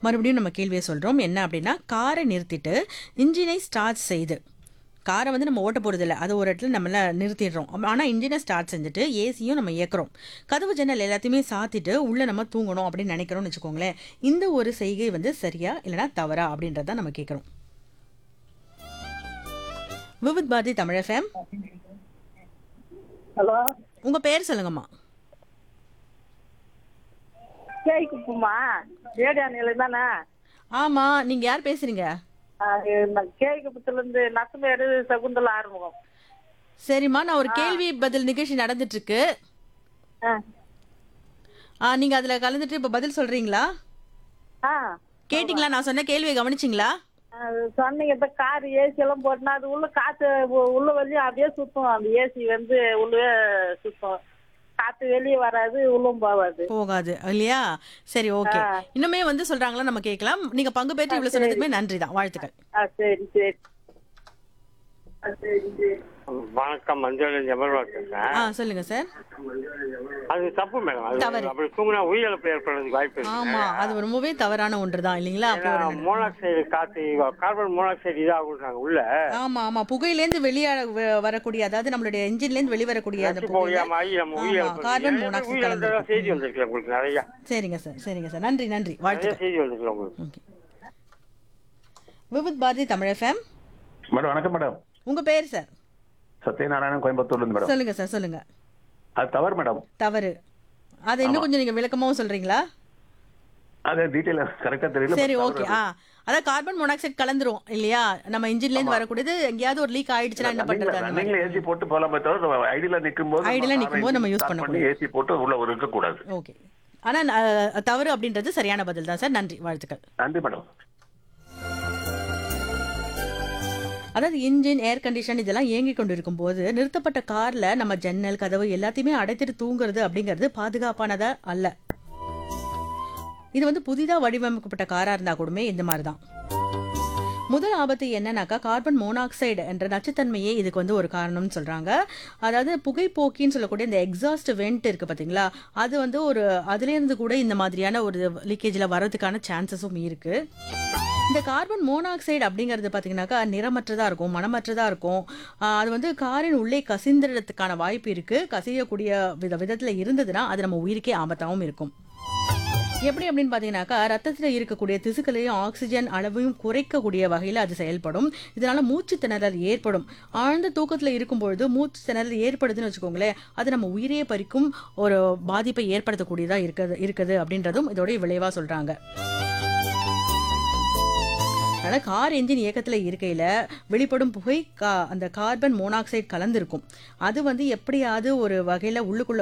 மறுபடியும் நம்ம கேள்வியை சொல்கிறோம் என்ன அப்படின்னா காரை நிறுத்திட்டு இன்ஜினை ஸ்டார்ட் செய்து காரை வந்து நம்ம ஓட்ட போகிறது இல்லை அது ஒரு இடத்துல நம்மள நிறுத்திடுறோம் ஆனால் இன்ஜினை ஸ்டார்ட் செஞ்சுட்டு ஏசியும் நம்ம இயக்குறோம் கதவு ஜன்னல் எல்லாத்தையுமே சாத்திட்டு உள்ளே நம்ம தூங்கணும் அப்படின்னு நினைக்கிறோம்னு வச்சுக்கோங்களேன் இந்த ஒரு செய்கை வந்து சரியா இல்லைனா தவறா அப்படின்றத நம்ம கேட்குறோம் விவித் பாரதி தமிழ் எஃப்எம் ஹலோ உங்கள் பேர் சொல்லுங்கம்மா கேக்குப்புமா ரேடியோ நிலை தானே ஆமாம் நீங்கள் யார் பேசுகிறீங்க கேக்குப்பத்துல இருந்து நசமேடு சகுந்தலா ஆறுமுகம் சரிம்மா நான் ஒரு கேள்வி பதில் நிகழ்ச்சி நடந்துட்டு இருக்கு ஆ. ஆ நீங்க அதுல கலந்துட்டு இப்ப பதில் சொல்றீங்களா ஆ கேட்டிங்களா நான் சொன்ன கேள்வியை கவனிச்சிங்களா அது சொன்னீங்க இப்ப கார் ஏசி எல்லாம் போட்டுனா அது உள்ள காத்து உ- உள்ள வழியும் அப்படியே சுத்தும் அந்த ஏசி வந்து உள்ளே சுத்தும் காத்து வெளியே வராது உள்ளும் போகாது போகாது இல்லையா சரி ஓகே இன்னுமே வந்து சொல்றாங்களா நம்ம கேட்கலாம் நீங்க பங்கு பெற்று இவ்வளவு சொன்னதுக்குமே நன்றி தான் வாழ்த்துக்கள் ஆ சரி சரி ஆ, சரி சரி வணக்கம் மஞ்சள் ஜபர்வா பேசுறேன் ஆ சொல்லுங்க சார் அது தப்பு மேடம் அது தவறு. அப்படி தூங்கினா உயிரிழப்பு ஏற்படுறதுக்கு வாய்ப்பு இருக்கு ஆமா அது ரொம்பவே தவறான ஒன்று தான் இல்லைங்களா அப்படி ஒரு நிலை. மோனாக்சைடு காத்து கார்பன் மோனாக்சைடு இதாகுறாங்க உள்ள ஆமா ஆமா புகையிலேருந்து வெளியே வ- வரக்கூடிய அதாவது நம்மளுடைய என்ஜின்ல இருந்து வெளிவரக்கூடிய அந்த புகையில போகாம ஆகி நம்ம ஆமா, உயிரிழப்பு கார்பன் ஏன்னா மோனாக்சைடு உயிரிழந்ததா கலந்து செய்தி வந்திருக்கு உங்களுக்கு நிறைய சரிங்க சார் சரிங்க சார் நன்றி நன்றி நிறைய வாழ்த்துக்கள் செய்தி வந்திருக்கு உங்களுக்கு okay Vividh Bharati Tamil FM madam வணக்கம் மேடம் உங்க பேர் சார் சத்யநாராயணன் கோயம்புத்தூர்ல இருந்து மேடம் சொல்லுங்க சார் சொல்லுங்க அது தவறு மேடம் தவறு அதை இன்னும் கொஞ்சம் நீங்க விளக்கமாவும் சொல்றீங்களா அது டீட்டெயில் கரெக்டா தெரியல சரி but ஓகே தவறு ஆ அதான் கார்பன் மோனாக்சைடு கலந்துரும் இல்லையா நம்ம இன்ஜின்ல இருந்து வரக்கூடியது எங்கேயாவது ஒரு லீக் ஆயிடுச்சுன்னா என்ன பண்றது அந்த மாதிரி ரன்னிங்ல ஏசி போட்டு போலாமே தவிர ஐடியில நிக்கும் போது ஐடில நிக்கும்போது நம்ம use பண்ணக்கூடாது. ஏசி போட்டு உள்ள ஒரு இருக்க கூடாது ஓகே ஆனா அஹ், தவறு அப்படின்றது சரியான பதில் தான் சார் நன்றி வாழ்த்துக்கள் நன்றி மேடம் அதாவது இன்ஜின் ஏர் கண்டிஷன் இதெல்லாம் இயங்கி கொண்டு இருக்கும்போது நிறுத்தப்பட்ட கார்ல நம்ம ஜன்னல் கதவு எல்லாத்தையுமே அடைத்துட்டு தூங்குறது அப்படிங்கிறது பாதுகாப்பானதா அல்ல இது வந்து புதிதா வடிவமைக்கப்பட்ட காரா இருந்தா கூடமே இந்த மாதிரி தான் முதல் ஆபத்து என்னன்னாக்கா கார்பன் மோனாக்சைடு என்ற நச்சுத்தன்மையே இதுக்கு வந்து ஒரு காரணம்னு சொல்றாங்க அதாவது புகைப்போக்கின்னு சொல்லக்கூடிய இந்த எக்ஸாஸ்ட் வெண்ட் இருக்கு பாத்தீங்களா அது வந்து ஒரு அதுலேருந்து கூட இந்த மாதிரியான ஒரு லீக்கேஜில் வர்றதுக்கான சான்சஸும் இருக்கு இந்த கார்பன் மோனாக்சைடு அப்படிங்கிறது பார்த்தீங்கன்னாக்கா நிறமற்றதாக இருக்கும் மனமற்றதாக இருக்கும் ஆஹ் அது வந்து காரின் உள்ளே கசிந்துறதுக்கான வாய்ப்பு இருக்குது கசியக்கூடிய வித விதத்தில் இருந்ததுன்னா அது நம்ம உயிருக்கே ஆபத்தாகவும் இருக்கும் எப்படி அப்படின்னு பார்த்தீங்கன்னாக்கா ரத்தத்தில் இருக்கக்கூடிய திசுக்களையும் ஆக்சிஜன் அளவையும் குறைக்கக்கூடிய வகையில் அது செயல்படும் இதனால மூச்சு திணறல் ஏற்படும் ஆழ்ந்த தூக்கத்தில் இருக்கும்பொழுது மூச்சு திணறல் ஏற்படுதுன்னு வச்சுக்கோங்களேன் அது நம்ம உயிரையே பறிக்கும் ஒரு பாதிப்பை ஏற்படுத்தக்கூடியதாக இருக்குது இருக்குது அப்படின்றதும் இதோடைய விளைவாக சொல்கிறாங்க அதனால் கார் என்ஜின் இயக்கத்தில் இருக்கையில் வெளிப்படும் புகை கா அந்த கார்பன் மோனாக்சைடு கலந்திருக்கும் அது வந்து எப்படியாவது ஒரு வகையில் உள்ளுக்குள்ள